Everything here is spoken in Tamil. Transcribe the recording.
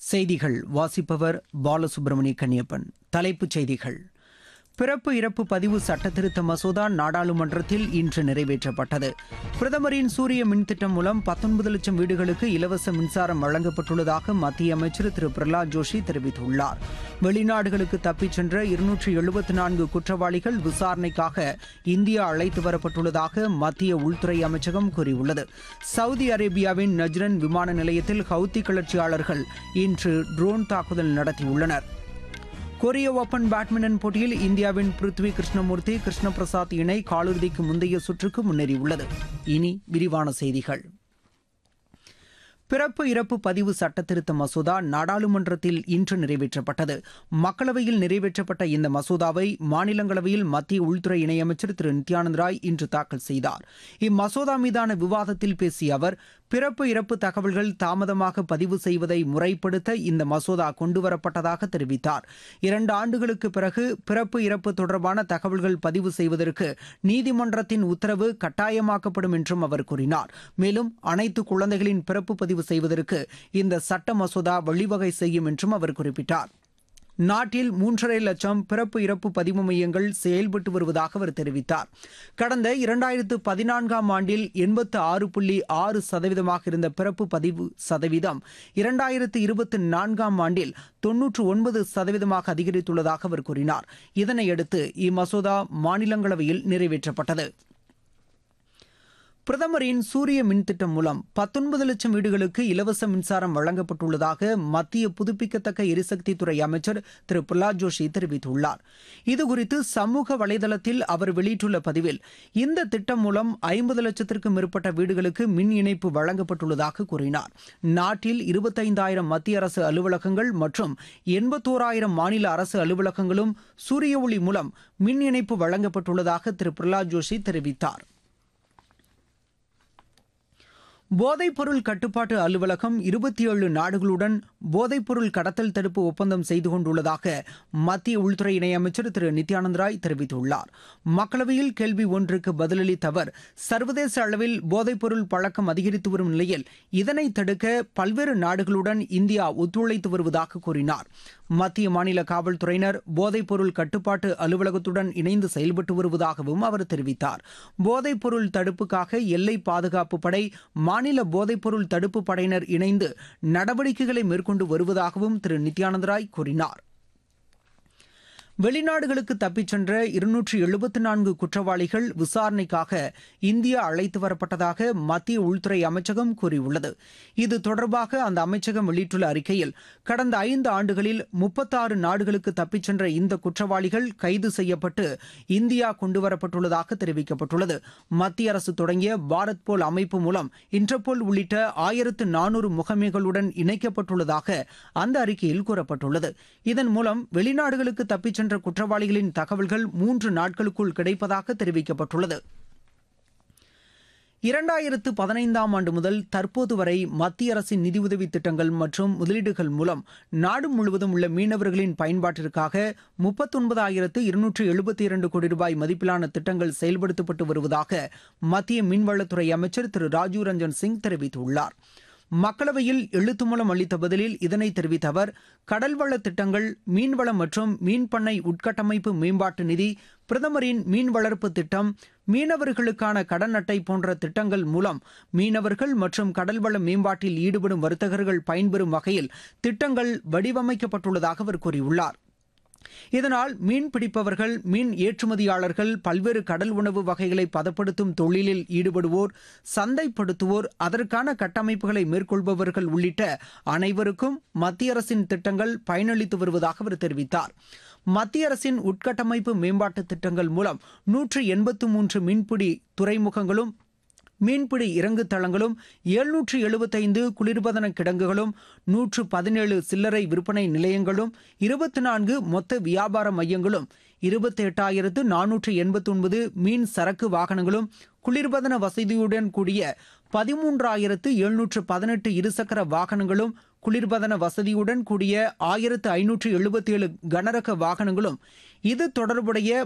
செய்திகள் வாசிப்பவர் பாலசுப்ரமணிய கன்னியப்பன் தலைப்புச் செய்திகள் பிறப்பு இறப்பு பதிவு சட்டத்திருத்த மசோதா நாடாளுமன்றத்தில் இன்று நிறைவேற்றப்பட்டது பிரதமரின் சூரிய மின் திட்டம் மூலம் பத்தொன்பது லட்சம் வீடுகளுக்கு இலவச மின்சாரம் வழங்கப்பட்டுள்ளதாக மத்திய அமைச்சர் திரு பிரகலாத் ஜோஷி தெரிவித்துள்ளார் வெளிநாடுகளுக்கு தப்பிச் சென்ற இருநூற்றி எழுபத்தி நான்கு குற்றவாளிகள் விசாரணைக்காக இந்தியா அழைத்து வரப்பட்டுள்ளதாக மத்திய உள்துறை அமைச்சகம் கூறியுள்ளது சவுதி அரேபியாவின் நஜ்ரன் விமான நிலையத்தில் ஹவுத்தி கிளர்ச்சியாளர்கள் இன்று ட்ரோன் தாக்குதல் நடத்தியுள்ளனர் கொரிய ஓபன் பேட்மிண்டன் போட்டியில் இந்தியாவின் பிருத்வி கிருஷ்ணமூர்த்தி கிருஷ்ண பிரசாத் இணை காலிறுதிக்கு முந்தைய சுற்றுக்கு முன்னேறியுள்ளது இனி விரிவான செய்திகள் பிறப்பு இறப்பு பதிவு சட்டத்திருத்த மசோதா நாடாளுமன்றத்தில் இன்று நிறைவேற்றப்பட்டது மக்களவையில் நிறைவேற்றப்பட்ட இந்த மசோதாவை மாநிலங்களவையில் மத்திய உள்துறை இணையமைச்சர் திரு நித்யானந்த் ராய் இன்று தாக்கல் செய்தார் இம்மசோதா மீதான விவாதத்தில் பேசிய அவர் பிறப்பு இறப்பு தகவல்கள் தாமதமாக பதிவு செய்வதை முறைப்படுத்த இந்த மசோதா கொண்டுவரப்பட்டதாக தெரிவித்தார் இரண்டு ஆண்டுகளுக்கு பிறகு பிறப்பு இறப்பு தொடர்பான தகவல்கள் பதிவு செய்வதற்கு நீதிமன்றத்தின் உத்தரவு கட்டாயமாக்கப்படும் என்றும் அவர் கூறினார் மேலும் அனைத்து குழந்தைகளின் பிறப்பு பதிவு செய்வதற்கு இந்த சட்ட மசோதா வழிவகை செய்யும் என்றும் அவர் குறிப்பிட்டார் நாட்டில் மூன்றரை லட்சம் பிறப்பு இறப்பு பதிவு மையங்கள் செயல்பட்டு வருவதாக அவர் தெரிவித்தார் கடந்த இரண்டாயிரத்து பதினான்காம் ஆண்டில் எண்பத்து ஆறு புள்ளி ஆறு சதவீதமாக இருந்த பிறப்பு பதிவு சதவீதம் இரண்டாயிரத்து இருபத்தி நான்காம் ஆண்டில் தொன்னூற்று ஒன்பது சதவீதமாக அதிகரித்துள்ளதாக அவர் கூறினார் இதனையடுத்து இம்மசோதா மாநிலங்களவையில் நிறைவேற்றப்பட்டது பிரதமரின் சூரிய மின் திட்டம் மூலம் பத்தொன்பது லட்சம் வீடுகளுக்கு இலவச மின்சாரம் வழங்கப்பட்டுள்ளதாக மத்திய புதுப்பிக்கத்தக்க எரிசக்தித்துறை அமைச்சர் திரு பிரகலாத் ஜோஷி தெரிவித்துள்ளார் இதுகுறித்து சமூக வலைதளத்தில் அவர் வெளியிட்டுள்ள பதிவில் இந்த திட்டம் மூலம் ஐம்பது லட்சத்திற்கும் மேற்பட்ட வீடுகளுக்கு மின் இணைப்பு வழங்கப்பட்டுள்ளதாக கூறினார் நாட்டில் இருபத்தைந்தாயிரம் மத்திய அரசு அலுவலகங்கள் மற்றும் எண்பத்தோராயிரம் மாநில அரசு அலுவலகங்களும் சூரிய ஒளி மூலம் மின் இணைப்பு வழங்கப்பட்டுள்ளதாக திரு பிரகலாத் ஜோஷி தெரிவித்தார் போதைப்பொருள் கட்டுப்பாட்டு அலுவலகம் இருபத்தி ஏழு நாடுகளுடன் போதைப்பொருள் கடத்தல் தடுப்பு ஒப்பந்தம் செய்து கொண்டுள்ளதாக மத்திய உள்துறை இணையமைச்சர் திரு நித்யானந்த் ராய் தெரிவித்துள்ளார் மக்களவையில் கேள்வி ஒன்றுக்கு பதிலளித்த அவர் சர்வதேச அளவில் போதைப்பொருள் பழக்கம் அதிகரித்து வரும் நிலையில் இதனை தடுக்க பல்வேறு நாடுகளுடன் இந்தியா ஒத்துழைத்து வருவதாக கூறினார் மத்திய மாநில காவல்துறையினர் போதைப்பொருள் கட்டுப்பாட்டு அலுவலகத்துடன் இணைந்து செயல்பட்டு வருவதாகவும் அவர் தெரிவித்தார் போதைப்பொருள் தடுப்புக்காக எல்லை பாதுகாப்பு படை மாநில போதைப்பொருள் தடுப்பு படையினர் இணைந்து நடவடிக்கைகளை மேற்கொண்டு வருவதாகவும் திரு நித்யானந்த் ராய் கூறினார் வெளிநாடுகளுக்கு தப்பிச் சென்ற இருநூற்று எழுபத்தி நான்கு குற்றவாளிகள் விசாரணைக்காக இந்தியா அழைத்து வரப்பட்டதாக மத்திய உள்துறை அமைச்சகம் கூறியுள்ளது இது தொடர்பாக அந்த அமைச்சகம் வெளியிட்டுள்ள அறிக்கையில் கடந்த ஐந்து ஆண்டுகளில் முப்பத்தாறு நாடுகளுக்கு தப்பிச் சென்ற இந்த குற்றவாளிகள் கைது செய்யப்பட்டு இந்தியா கொண்டுவரப்பட்டுள்ளதாக தெரிவிக்கப்பட்டுள்ளது மத்திய அரசு தொடங்கிய பாரத் போல் அமைப்பு மூலம் இன்டர்போல் உள்ளிட்ட ஆயிரத்து நானூறு முகமைகளுடன் இணைக்கப்பட்டுள்ளதாக அந்த அறிக்கையில் கூறப்பட்டுள்ளது இதன் மூலம் வெளிநாடுகளுக்கு தப்பிச் சென்ற குற்றவாளிகளின் தகவல்கள் மூன்று நாட்களுக்குள் கிடைப்பதாக தெரிவிக்கப்பட்டுள்ளது இரண்டாயிரத்து பதினைந்தாம் ஆண்டு முதல் தற்போது வரை மத்திய அரசின் நிதியுதவி திட்டங்கள் மற்றும் முதலீடுகள் மூலம் நாடு முழுவதும் உள்ள மீனவர்களின் பயன்பாட்டிற்காக முப்பத்தொன்பதாயிரத்து இருநூற்று எழுபத்தி இரண்டு கோடி ரூபாய் மதிப்பிலான திட்டங்கள் செயல்படுத்தப்பட்டு வருவதாக மத்திய மீன்வளத்துறை அமைச்சர் திரு ராஜீவ் ரஞ்சன் சிங் தெரிவித்துள்ளார் மக்களவையில் எழுத்து மூலம் அளித்த பதிலில் இதனை தெரிவித்த அவர் கடல்வள திட்டங்கள் மீன்வளம் மற்றும் மீன்பண்ணை உட்கட்டமைப்பு மேம்பாட்டு நிதி பிரதமரின் மீன் வளர்ப்பு திட்டம் மீனவர்களுக்கான கடன் அட்டை போன்ற திட்டங்கள் மூலம் மீனவர்கள் மற்றும் கடல்வள மேம்பாட்டில் ஈடுபடும் வர்த்தகர்கள் பயன்பெறும் வகையில் திட்டங்கள் வடிவமைக்கப்பட்டுள்ளதாக அவர் கூறியுள்ளார் இதனால் மீன் பிடிப்பவர்கள் மீன் ஏற்றுமதியாளர்கள் பல்வேறு கடல் உணவு வகைகளை பதப்படுத்தும் தொழிலில் ஈடுபடுவோர் சந்தைப்படுத்துவோர் அதற்கான கட்டமைப்புகளை மேற்கொள்பவர்கள் உள்ளிட்ட அனைவருக்கும் மத்திய அரசின் திட்டங்கள் பயனளித்து வருவதாக அவர் தெரிவித்தார் மத்திய அரசின் உட்கட்டமைப்பு மேம்பாட்டு திட்டங்கள் மூலம் நூற்று எண்பத்து மூன்று மீன்பிடி துறைமுகங்களும் மீன்பிடி இறங்கு தளங்களும் எழுநூற்று எழுபத்தைந்து குளிர்பதன கிடங்குகளும் நூற்று பதினேழு சில்லறை விற்பனை நிலையங்களும் இருபத்தி நான்கு மொத்த வியாபார மையங்களும் இருபத்தி எட்டாயிரத்து நானூற்று எண்பத்தி ஒன்பது மீன் சரக்கு வாகனங்களும் குளிர்பதன வசதியுடன் கூடிய பதிமூன்றாயிரத்து எழுநூற்று பதினெட்டு இருசக்கர வாகனங்களும் குளிர்பதன வசதியுடன் கூடிய ஆயிரத்து ஐநூற்று எழுபத்தி ஏழு கனரக வாகனங்களும் இது தொடர்புடைய